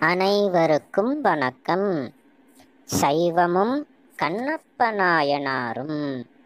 அனைவருக்கும் வணக்கம் சைவமும் கண்ணப்ப நாயனாரும்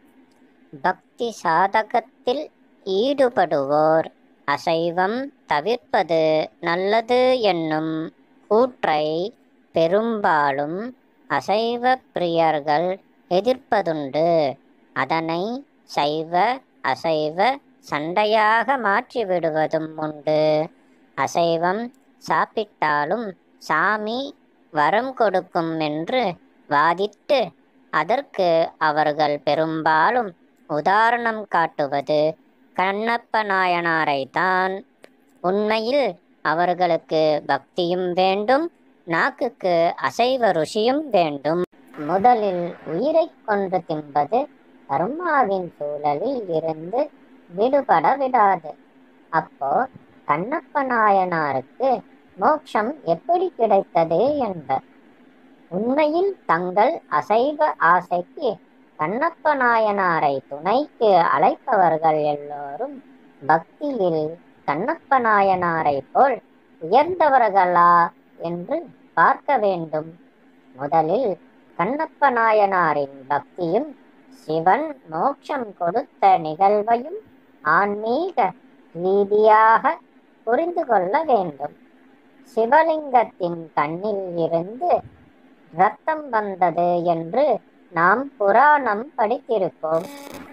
பக்தி சாதகத்தில் ஈடுபடுவோர் அசைவம் தவிர்ப்பது நல்லது என்னும் கூற்றை பெரும்பாலும் அசைவ பிரியர்கள் எதிர்ப்பதுண்டு அதனை சைவ அசைவ சண்டையாக மாற்றிவிடுவதும் உண்டு அசைவம் சாப்பிட்டாலும் சாமி வரம் கொடுக்கும் என்று வாதிட்டு அதற்கு அவர்கள் பெரும்பாலும் உதாரணம் காட்டுவது கண்ணப்ப நாயனாரைத்தான் உண்மையில் அவர்களுக்கு பக்தியும் வேண்டும் நாக்குக்கு அசைவ ருசியும் வேண்டும் முதலில் உயிரை கொன்று தின்பது கர்மாவின் சூழலில் இருந்து விடுபட விடாது அப்போ கண்ணப்ப நாயனாருக்கு மோட்சம் எப்படி கிடைத்தது என்பர் உண்மையில் தங்கள் அசைவ ஆசைக்கு கண்ணப்ப நாயனாரை துணைக்கு அழைப்பவர்கள் எல்லோரும் பக்தியில் கண்ணப்ப நாயனாரை போல் உயர்ந்தவர்களா என்று பார்க்க வேண்டும் முதலில் கண்ணப்ப நாயனாரின் பக்தியும் சிவன் மோட்சம் கொடுத்த நிகழ்வையும் ஆன்மீக ரீதியாக புரிந்து கொள்ள வேண்டும் சிவலிங்கத்தின் கண்ணில் இருந்து ரத்தம் வந்தது என்று நாம் புராணம் படித்திருப்போம்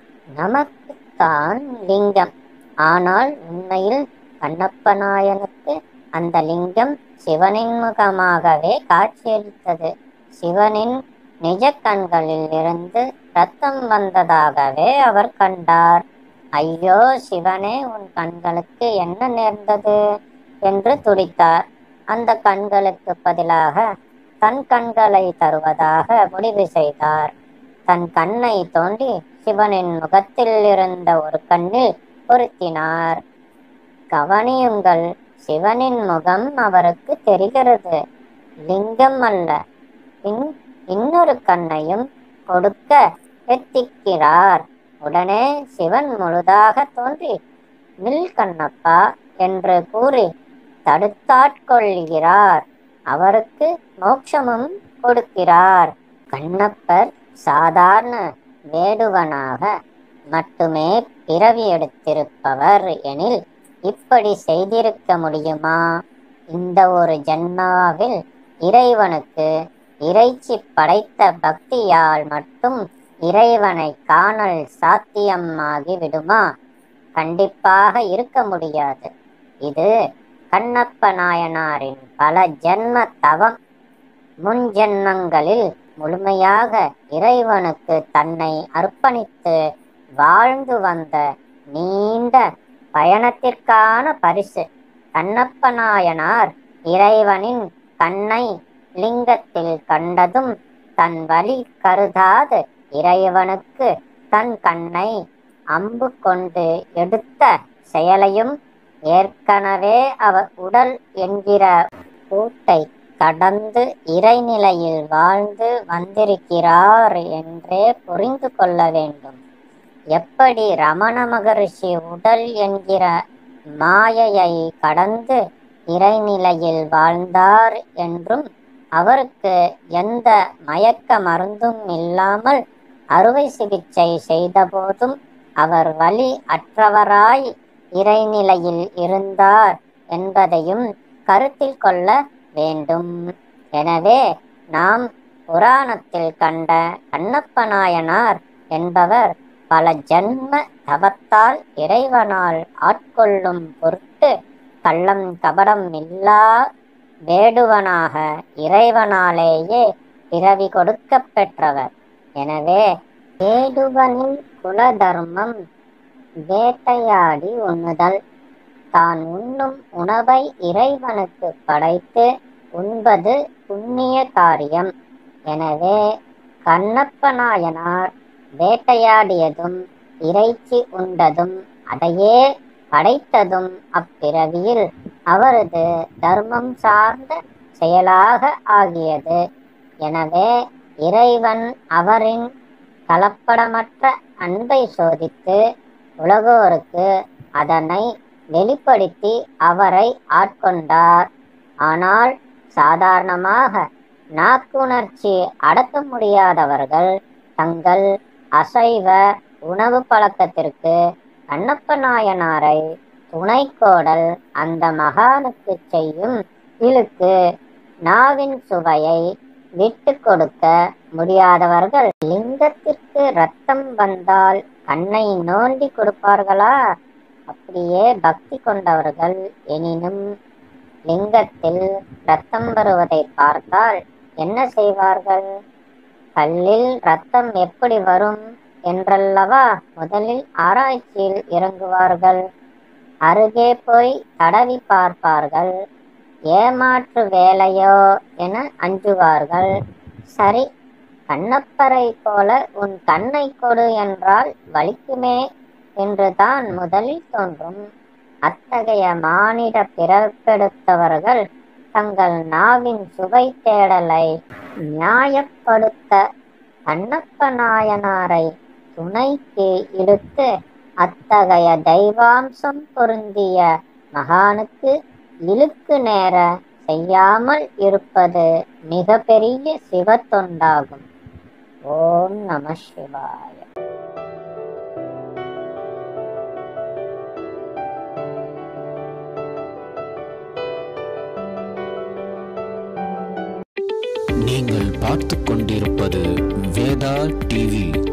நமக்குத்தான் லிங்கம் ஆனால் உண்மையில் கண்ணப்ப நாயனுக்கு அந்த லிங்கம் சிவனின் முகமாகவே காட்சியளித்தது சிவனின் நிஜ கண்களில் இருந்து ரத்தம் வந்ததாகவே அவர் கண்டார் ஐயோ சிவனே உன் கண்களுக்கு என்ன நேர்ந்தது என்று துடித்தார் அந்த கண்களுக்கு பதிலாக தன் கண்களை தருவதாக முடிவு செய்தார் தன் கண்ணை தோண்டி சிவனின் முகத்தில் இருந்த ஒரு கண்ணில் பொருத்தினார் கவனியுங்கள் சிவனின் முகம் அவருக்கு தெரிகிறது லிங்கம் அல்ல பின் இன்னொரு கண்ணையும் கொடுக்க எத்திக்கிறார் உடனே சிவன் முழுதாக தோன்றி மில் கண்ணப்பா என்று கூறி தடுத்தாட்கொள்கிறார் அவருக்கு மோட்சமும் கொடுக்கிறார் கண்ணப்பர் சாதாரண வேடுவனாக மட்டுமே பிறவி எடுத்திருப்பவர் எனில் இப்படி செய்திருக்க முடியுமா இந்த ஒரு ஜன்மாவில் இறைவனுக்கு இறைச்சி படைத்த பக்தியால் மட்டும் இறைவனை காணல் சாத்தியமாகி விடுமா கண்டிப்பாக இருக்க முடியாது இது கண்ணப்ப நாயனாரின் பல ஜென்ம தவம் முன் ஜென்மங்களில் முழுமையாக இறைவனுக்கு தன்னை அர்ப்பணித்து வாழ்ந்து வந்த நீண்ட பயணத்திற்கான பரிசு கண்ணப்ப நாயனார் இறைவனின் கண்ணை லிங்கத்தில் கண்டதும் தன் வழி கருதாது இறைவனுக்கு தன் கண்ணை அம்பு கொண்டு எடுத்த செயலையும் ஏற்கனவே அவர் உடல் என்கிற கூட்டை கடந்து இறைநிலையில் வாழ்ந்து வந்திருக்கிறார் என்றே புரிந்து கொள்ள வேண்டும் எப்படி ரமண மகரிஷி உடல் என்கிற மாயையை கடந்து இறைநிலையில் வாழ்ந்தார் என்றும் அவருக்கு எந்த மயக்க மருந்தும் இல்லாமல் அறுவை சிகிச்சை செய்தபோதும் அவர் வலி அற்றவராய் இறைநிலையில் இருந்தார் என்பதையும் கருத்தில் கொள்ள வேண்டும் எனவே நாம் புராணத்தில் கண்ட கண்ணப்ப நாயனார் என்பவர் பல ஜன்ம தவத்தால் இறைவனால் ஆட்கொள்ளும் பொருட்டு கள்ளம் கபடம் இல்லா வேடுவனாக இறைவனாலேயே பிறவி கொடுக்க பெற்றவர் எனவே வேடுவனின் குல தர்மம் வேட்டையாடி உண்ணுதல் தான் உண்ணும் உணவை இறைவனுக்கு படைத்து உண்பது புண்ணிய காரியம் எனவே கண்ணப்ப நாயனார் வேட்டையாடியதும் இறைச்சி உண்டதும் அதையே படைத்ததும் அப்பிறவியில் அவரது தர்மம் சார்ந்த செயலாக ஆகியது எனவே இறைவன் அவரின் கலப்படமற்ற அன்பை சோதித்து உலகோருக்கு அதனை வெளிப்படுத்தி அவரை ஆட்கொண்டார் ஆனால் சாதாரணமாக நாக்குணர்ச்சி அடக்க முடியாதவர்கள் தங்கள் அசைவ உணவு பழக்கத்திற்கு கண்ணப்ப நாயனாரை துணைக்கோடல் அந்த மகானுக்கு செய்யும் இழுக்கு நாவின் சுவையை விட்டு கொடுக்க முடியாதவர்கள் லிங்கத்திற்கு ரத்தம் வந்தால் கண்ணை நோண்டி கொடுப்பார்களா அப்படியே பக்தி கொண்டவர்கள் எனினும் லிங்கத்தில் ரத்தம் வருவதை பார்த்தால் என்ன செய்வார்கள் கல்லில் ரத்தம் எப்படி வரும் என்றல்லவா முதலில் ஆராய்ச்சியில் இறங்குவார்கள் அருகே போய் தடவி பார்ப்பார்கள் ஏமாற்று வேலையோ என அஞ்சுவார்கள் சரி கண்ணப்பரை போல உன் கண்ணை கொடு என்றால் வலிக்குமே என்றுதான் முதலில் தோன்றும் அத்தகைய மானிட பிறப்பெடுத்தவர்கள் தங்கள் நாவின் சுவை தேடலை நியாயப்படுத்த கண்ணப்ப நாயனாரை துணைக்கு இழுத்து அத்தகைய தெய்வாம்சம் பொருந்திய மகானுக்கு இழுக்கு நேர செய்யாமல் இருப்பது மிக பெரிய சிவத்தொண்டாகும் ஓம் நம சிவாய நீங்கள் பார்த்துக் கொண்டிருப்பது வேதா டிவி